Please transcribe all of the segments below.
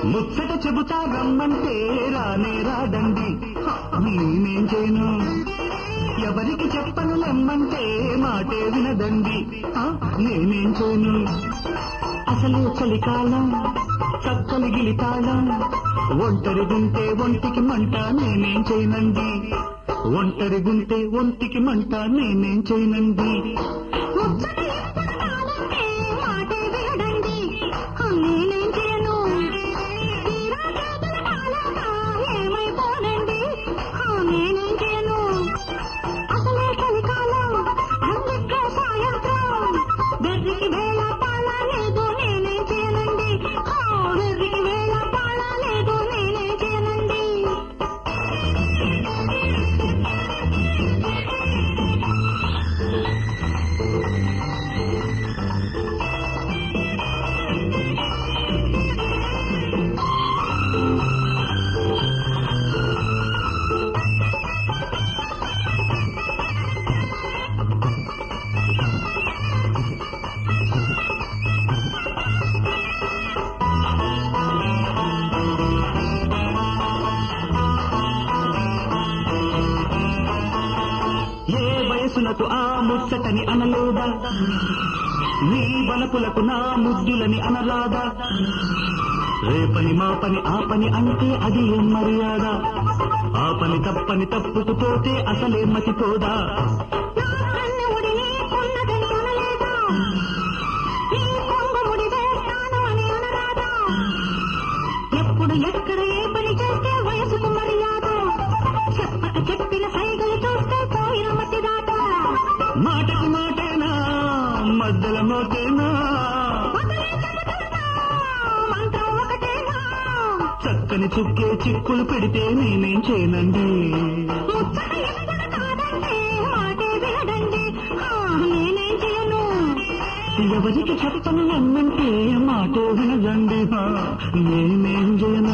ముచ్చట చెబుతా రమ్మంటే రానే రాదండి హ, నేనేం చేయను ఎవరికి చెప్పను లెమ్మంటే మాటే వినదండి హ, నేనేం చేయను అసలే చలికాలం చక్కలి గిలితాళం ఒంటరి గుంటే ఒంటికి మంట నేనేం చేయనండి ఒంటరి గుంటే ఒంటికి మంట నేనేం చేయనండి ముచ్చట ఎప్పుడు కాదంటే మాటే వినడండి నేనేం చేయను తీరా చేతుల కాలాక ఏమైపోనండి నేనేం చేయను అసలే చలికాలం అందుకే సాయంత్రం వెర్రికి వేళ పాల లేదు నేనేం చేయనండి వెర్రికి వేళ పాల లేదు నేనేం చేయనండి ఏ వయసునకు ఆ ముచ్చటని అనలేదా నీ బలపులకు నా ముద్దులని అనరాదా రేపని మా పని ఆ పని అంటే అది ఏం మర్యాద ఆ పని తప్పని తప్పుకు పోతే అసలే మతిపోదా నా కన్నెముడి నీకున్నదని అనలేదా? నీ కొంగుముడి వేస్తాను అని అనరాదా? ఎప్పుడు ఎక్కడ ఏ పని చేస్తే వయసుకు మర్యాద చెప్పక చెప్పిన సైగలు చూస్తే పోయిన మతి దాట మాటకు మాటేనా మద్దల మోతేనా ఒకరే చెబుతున్నా, మంత్రం ఒకటేనా చక్కని చుక్కే చిక్కులు పెడితే నేనేం చేయనండి ముచ్చట ఎప్పుడు కాదంటే మాటే వినడండి ఆ, నేనేం చేయను ఎవరికి చెప్పను ఎన్నంటే మాట వినదండి హా, నేనేం చేయను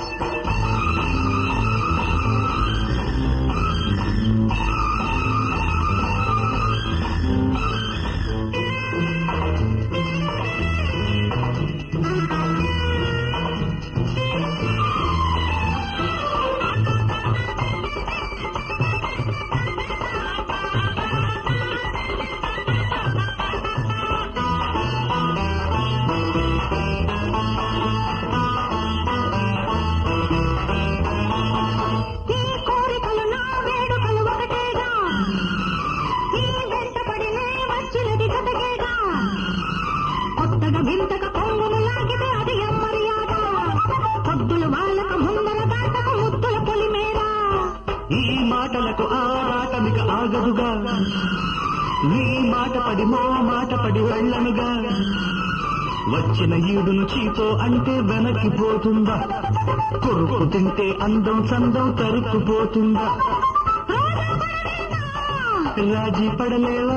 ఈ కోరికలు నా వేడుకలు ఒకటేగా ఈ వెంటపడి నే వచ్చినది కథకేగా కొత్తగా వింతగా కొంగును లాగితే అది ఎమ్మర్యాద పొద్దులు వాళ్ళకు ముందర దాటక ముద్దుల పొలిమేరా ఈ మాటలకు ఆరాటమిక ఆగదుగా నీ మాట పడి మా మాట పడి వెళ్ళనుగా వచ్చిన ఈడును చీతో అంటే వెనక్కిపోతుందా కొరుకు తింటే అందం సందం తరుక్కుపోతుందా రాజీ పడలేవా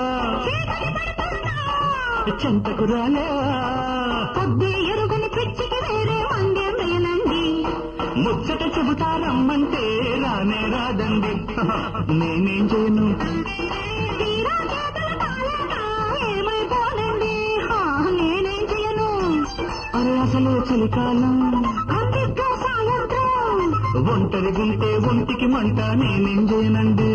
చెంతకు రాలేవా పొద్దు ఎరుగని పిచ్చికి వేరే మందేం వేయనండి ముచ్చట చెబుతారమ్మంటే రానే రాదండి నేనేం చేయను తీరా చేతుల కాలాక ఏమైపోనండి హా, నేనేం చేయను అరే అసలే చలికాలం అందుకే సాయంత్రం ఒంటరి గుంటే ఒంటికి మంట నేనేం చేయనండి